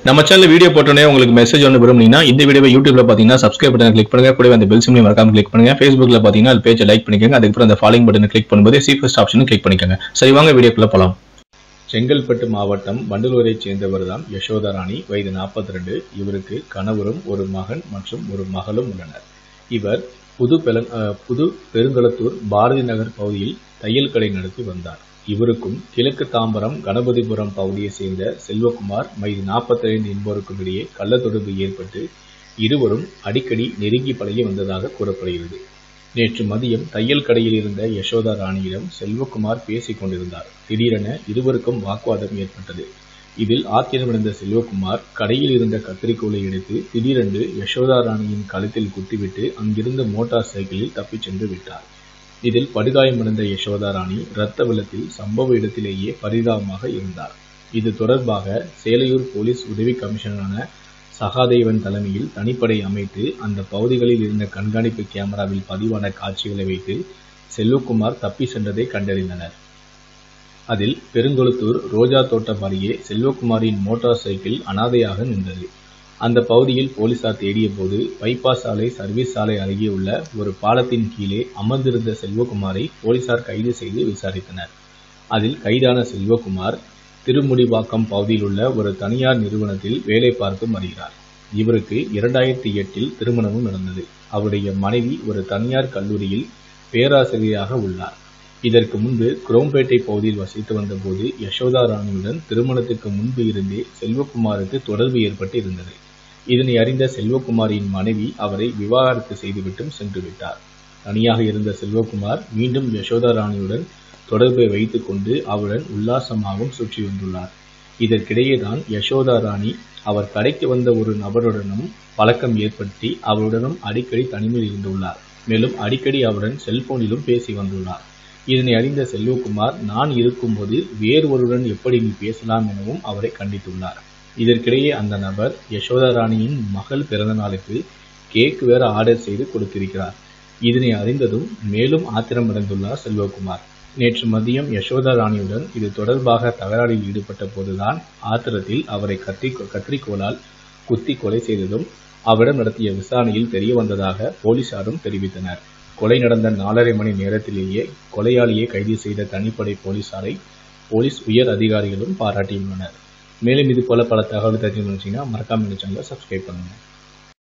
நம்ம channel video போட்டோன்னே உங்களுக்கு மெசேஜ் ஒன்று விரும்புனீங்கன்னா இந்த வீடியோவை யூடியூப்ல பார்த்தீங்கன்னா சப்ஸ்கிரைப் பட்டன் கிளிக் பண்ணுங்க கூடவே அந்த பெல் சிம்லையும் மறக்காம கிளிக் பண்ணுங்க ஃபேஸ்புக்ல பார்த்தீங்கன்னா அது பேஜை லைக் பண்ணிக்கோங்க அதுக்கப்புறம் அந்த ஃபாலோயிங் பட்டனை கிளிக் பண்ணும்போது சி ஃபர்ஸ்ட் ஆப்ஷனும் கிளிக் பண்ணிக்கோங்க சரி வாங்க வீடியோக்குள்ள போலாம் செங்கல்பட்டு மாவட்டம் வண்டலூரைச் சேர்ந்தவர் தான் யசோதராணி வயது 42 இவருக்கு கணவரும் ஒரு மகன் மற்றும் ஒரு மகளும் உள்ளனர் இவர் புது பெலன் அஹ், புது பெருங்குளத்தூர் பாரதி நகர் பகுதியில் தையல் கடை நடத்தி வந்தார் இவருக்கும் கிழக்கு தாம்பரம் கணபதிபுரம் பகுதியைச் சேர்ந்த செல்வகுமார் வயது 45 என்பவருக்கும் இடையே கள்ளத்தொடர்பு ஏற்பட்டு இருவரும் அடிக்கடி நெருங்கி பழகி வந்ததாக கூறப்படுகிறது நேற்று மதியம் தையல் கடையில் இருந்த யசோதா ராணியிடம் செல்வகுமார் பேசிக் கொண்டிருந்தார் திடீரென இருவருக்கும் வாக்குவாதம் ஏற்பட்டது இதில் ஆத்திரமடைந்த செல்வகுமார் கடையில் இருந்த கத்தரிக்கோலை எடுத்து திடீரென்று யசோதா ராணியின் கழுத்தில் குத்திவிட்டு அங்கிருந்த மோட்டார் சைக்கிளில் தப்பிச் சென்று விட்டார் இதில் படுகாயமடைந்த யசோதா ராணி இரத்த வெள்ளத்தில் சம்பவ இடத்திலேயே பரிதாபமாக இருந்தார் இது தொடர்பாக சேலையூர் போலீஸ் உதவி கமிஷனரான சகாதேவன் தலைமையில் தனிப்படை அமைத்து அந்த பகுதிகளில் இருந்த கண்காணிப்பு கேமராவில் பதிவான காட்சிகளை வைத்து செல்வகுமார் தப்பி சென்றதை கண்டறிந்தனர் அதில் பெருங்கொளுத்தூர் ரோஜா தோட்டம் அருகே செல்வகுமாரின் மோட்டார் சைக்கிள் அனாதையாக நின்றது அந்த பகுதியில் போலீசார் தேடிய போது பைபாஸ் சாலை சர்வீஸ் சாலை அருகே உள்ள ஒரு பாலத்தின் கீழே அமர்ந்திருந்த செல்வகுமாரை போலீசார் கைது செய்து விசாரித்தனர் அதில் கைதான செல்வகுமார் திருமுடிவாக்கம் பகுதியில் உள்ள ஒரு தனியார் நிறுவனத்தில் வேலை பார்த்து வருகிறார் இவருக்கு இரண்டாயிரத்தி எட்டில் திருமணமும் நடந்தது அவருடைய மனைவி ஒரு தனியார் கல்லூரியில் பேராசிரியராக உள்ளார் இதற்கு முன்பு குரோம்பேட்டை பகுதியில் வசித்து வந்தபோது யசோதா ராணியுடன் திருமணத்துக்கு முன்பு இருந்தே செல்வகுமாருக்கு தொடர்பு ஏற்பட்டு இருந்தது இதனை அறிந்த செல்வகுமாரின் மனைவி அவரை விவாகரத்து செய்துவிட்டும் சென்று விட்டார் தனியாக இருந்த செல்வகுமார் மீண்டும் யசோதா ராணியுடன் தொடர்பை வைத்துக் கொண்டு அவருடன் உல்லாசமாகவும் சுற்றி வந்துள்ளார் இதற்கிடையே தான் யசோதா ராணி அவர் கடைக்கு வந்த ஒரு நபருடனும் பழக்கம் ஏற்படுத்தி அவருடனும் அடிக்கடி தனிமையில் இருந்துள்ளார் மேலும் அடிக்கடி அவருடன் செல்போனிலும் பேசி வந்துள்ளார் இதனை அறிந்த செல்வகுமார் நான் இருக்கும்போது வேறு ஒருவருடன் எப்படி நீ பேசலாம் எனவும் அவரை கண்டித்துள்ளார் இதற்கிடையே அந்த நபர் யசோதா ராணியின் மகள் பிறந்த நாளுக்கு கேக் வேற ஆர்டர் செய்து கொடுத்திருக்கிறார் இதனை அறிந்ததும் மேலும் ஆத்திரமடைந்துள்ளார் செல்வகுமார் நேற்று மதியம் யசோதா ராணியுடன் இது தொடர்பாக தகராறில் ஈடுபட்ட போதுதான் ஆத்திரத்தில் அவரை கத்தி கத்திரிக்கோளால் குத்தி கொலை செய்ததும் அவரிடம் நடத்திய விசாரணையில் தெரிய வந்ததாக போலீசாரும் தெரிவித்தனர் கொலை நடந்த நாலரை மணி நேரத்திலேயே கொலையாளியை கைது செய்த தனிப்படை போலீசாரை போலீஸ் உயர் அதிகாரிகளும் பாராட்டியுள்ளனர் மேலும் இது போல பல தகவல் தெரிஞ்சு மறக்காம இந்த சேனலை சப்ஸ்கிரைப் பண்ணுங்க